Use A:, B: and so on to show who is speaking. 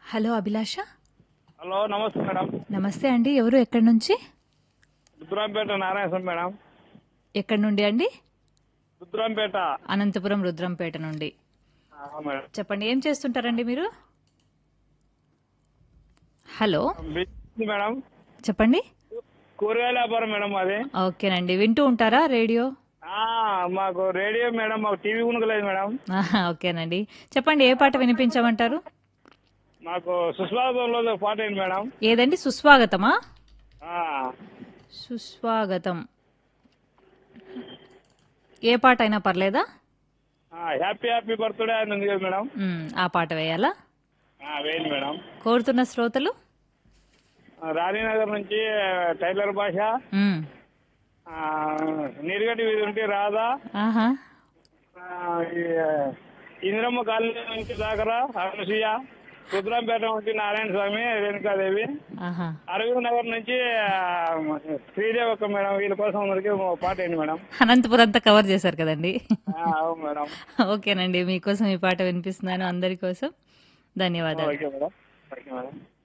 A: hello Abhilasha
B: hello నమస్తే madam
A: నమస్తే అండి ఎవరు ఎక్కడి నుంచి
B: రుద్రాంపేట నారాయణ మేడం
A: ఎక్కడి నుండి అండి
B: రుద్రాంపేట
A: అనంతపురం రుద్రంపేట నుండి
B: ఆ, మేడం
A: చెప్పండి ఏం చేస్తుంటారండి మీరు హలో
B: బిజినెస్ మేడం
A: చెప్పండి
B: కూరగాయల వ్యాపారం మేడం మాది
A: ఓకేనండి వింటూ ఉంటారా రేడియో
B: ఆ, మాకు రేడియో మేడం మాకు టీవీ కొనుక్కలేదు మేడం
A: ఆహా, ఓకేనండి చెప్పండి ఏ పాట వినిపించమంటారు
B: మాకు సుస్వాగతంలో ఒక పాట ఏంటి మేడం
A: ఏదండి సుస్వాగతమా
B: ఆ,
A: సుస్వాగతం ఏ పాట అయినా పర్లేదా
B: ఆ, హ్యాపీ హ్యాపీ బర్త్డే అని ఉంది కదా మేడం
A: మ్, ఆ పాట వేయాలా
B: ఆ, వేయండి మేడం
A: కోరుతున్న శ్రోతలు
B: ఆ, రాణీనగర్ నుంచి టైలర్ భాష
A: మ్,
B: ఆ, నీరుగడ్డి వీధి నుండి రాధా
A: ఆహా
B: ఆ, ఈ, ఇంద్రమ్మ కాలనీ నుంచి దాకరా అనసూయ రుద్రాంపేట నుంచి నారాయణ స్వామి రేణుకాదేవి
A: ఆహా
B: అరవింద్ నగర్ నుంచి ఆ, శ్రీదేవి ఒక మేడం వీళ్ళ కోసం అందరికి ఓ పాట ఏంటి మేడం
A: అనంతపురం అంతా కవర్ చేశారు కదండి
B: ఆ, అవును మేడం
A: ఓకేనండి మీకోసం ఈ పాట వినిపిస్తున్నాను అందరి కోసం ధన్యవాదాలు
B: ఓకే మేడం ఓకే మేడం